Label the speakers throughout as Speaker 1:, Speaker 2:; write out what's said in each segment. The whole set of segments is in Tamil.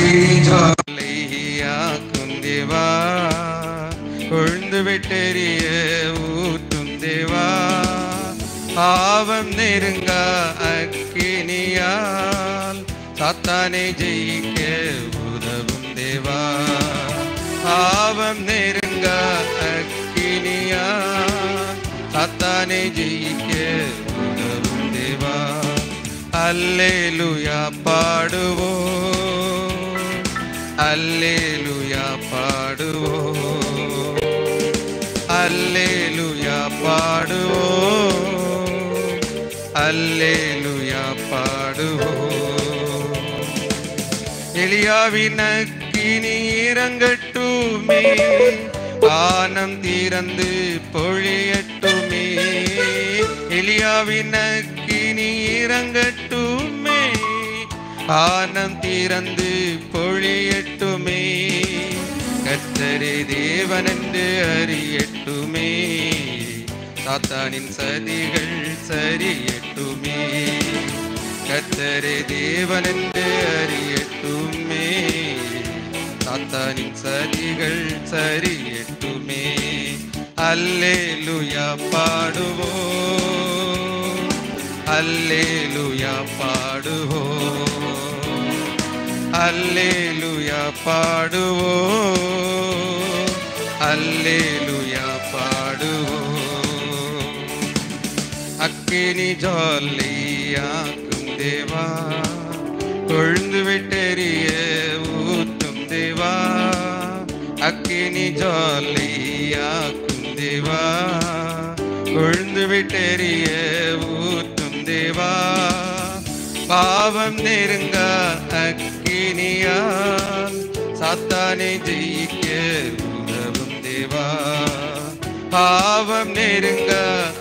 Speaker 1: அக்கினி ஜாலையாக்கும் தேவா கொழுந்து விட்டெறிய ஊற்றும் தேவா பாவம் நெருங்க அக்கினியால் சாத்தானை ஜெயிக்க உதவும் தேவா பாவம் நெருங்க அக்கினியால் சாத்தானை ஜெயிக்க உதவும் தேவா அல்லேலுயா பாடுவோம் அல்லேலுயா பாடுவோம் அல்லேலுயா பாடுவோம் அல்லேலுயா பாடுவோம் எலியாவின் அக்கினி இறங்கட்டுமே ஆனம் திறந்து பொழியட்டுமே எலியாவின் அக்கினி இறங்கட்டுமே ஆனம் திறந்து பொழியட்டுமே கத்தரே தேவன் என்று அறியட்டுமே சாத்தானின் சதிகள் சரியட்டுமே கத்தரே தேவன் என்று அறியட்டுமே சாத்தானின் சதிகள் சரியட்டுமே அல்லேலுயா பாடுவோம் அல்லேலுயா பாடுவோம் அல்லேலுயா பாடுவோம் அல்லேலுயா பாடுவோம் அக்கினி ஜாலியாக்கும் தேவா கொழுந்து விட்டெறிய ஊற்றும் தேவா அக்கினி ஜாலியாக்கும் தேவா கொழுந்து விட்டெறிய ஊற்றும் தேவா பாவம் நெருங்க அக்கினியால் சாத்தானை ஜெயிக்க உதவும் தேவா பாவம் நெருங்க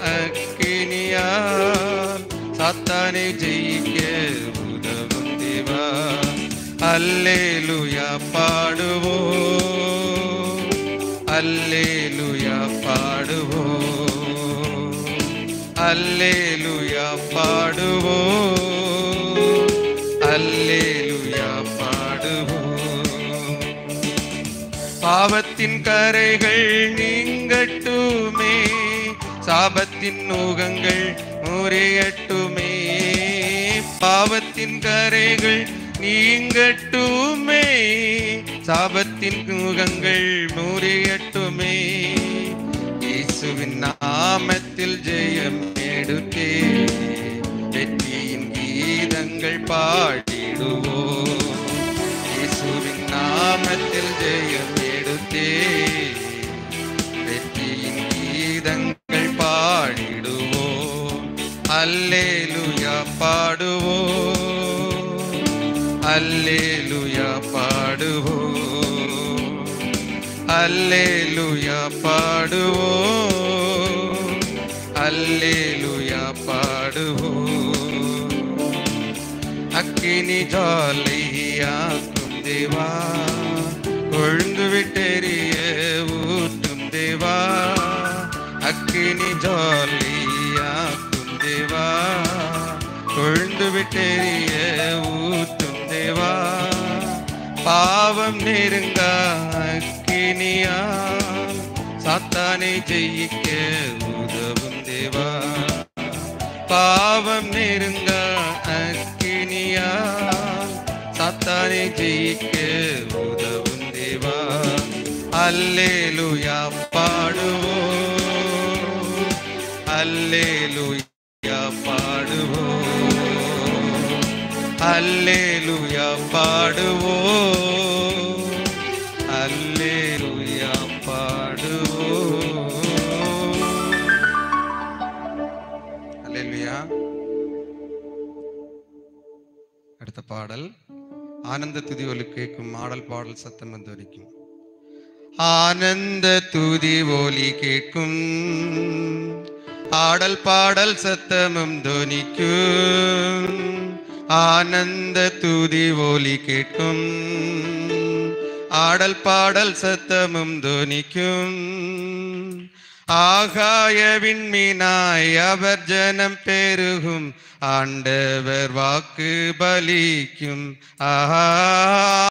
Speaker 1: அக்கினியால் சாத்தானை ஜெயிக்க உதவும் தேவா அல்லேலுயா பாடுவோம் அல்லேலுயா பாடுவோம் அல்லேலுயா பாடுவோம் அல்லேலுயா பாடுவோம் பாவத்தின் கரைகள் நீங்கட்டுமே சாபத்தின் நூகங்கள் முறையட்டுமே பாவத்தின் கரைகள் நீங்கட்டுமே சாபத்தின் நூகங்கள் முறையட்டுமே இயேசுவின் நாமத்தில் ஜெயம் எடுத்தே வெற்றியின் கீதங்கள் பாடிடுவோம் இயேசுவின் நாமத்தில் ஜெயம் எடுத்தே வெற்றியின் கீதங்கள் பாடிடுவோம் அல்லேலுயா பாடுவோம் அல்லேலுயா பாடுவோம் அல்லேலுயா பாடுவோம் அல்லேலுயா பாடுவோம் அக்கினி ஜாலியாக்கும் தேவா கொழுந்து விட்டெறிய ஊற்றும் தேவா அக்கினி ஜாலியாக்கும் தேவா கொழுந்து விட்டெறிய ஊற்றும் தேவா பாவம் நெருங்க அக்கினியால் சாத்தானை ஜெயிக்க உதவும் தேவா பாவம் நெருங்க அக்கினியால் சாத்தானை ஜெயிக்க உதவும் தேவா அல்லேலுயா பாடுவோம் அல்லேலுயா பாடுவோம் அல்லேலுயா பாடுவோம் அல்லேலுயா பாடுவோம் அல்லேலுயா அடுத்த பாடல் ஆனந்த துதி ஒலி கேட்கும் ஆடல் பாடல் சத்தம் வந்து வரைக்கும் ஆனந்த துதி ஒலி கேட்கும் ஆடல் பாடல் சத்தமும் துணிக்கும் ஆனந்த துதி ஒலி கேட்கும் ஆடல் பாடல் சத்தமும் துணிக்கும் ஆகாய விண்மீனாய் அவர் ஜனம் பெருகும் ஆண்டவர் வாக்கு பலிக்கும் ஆஹா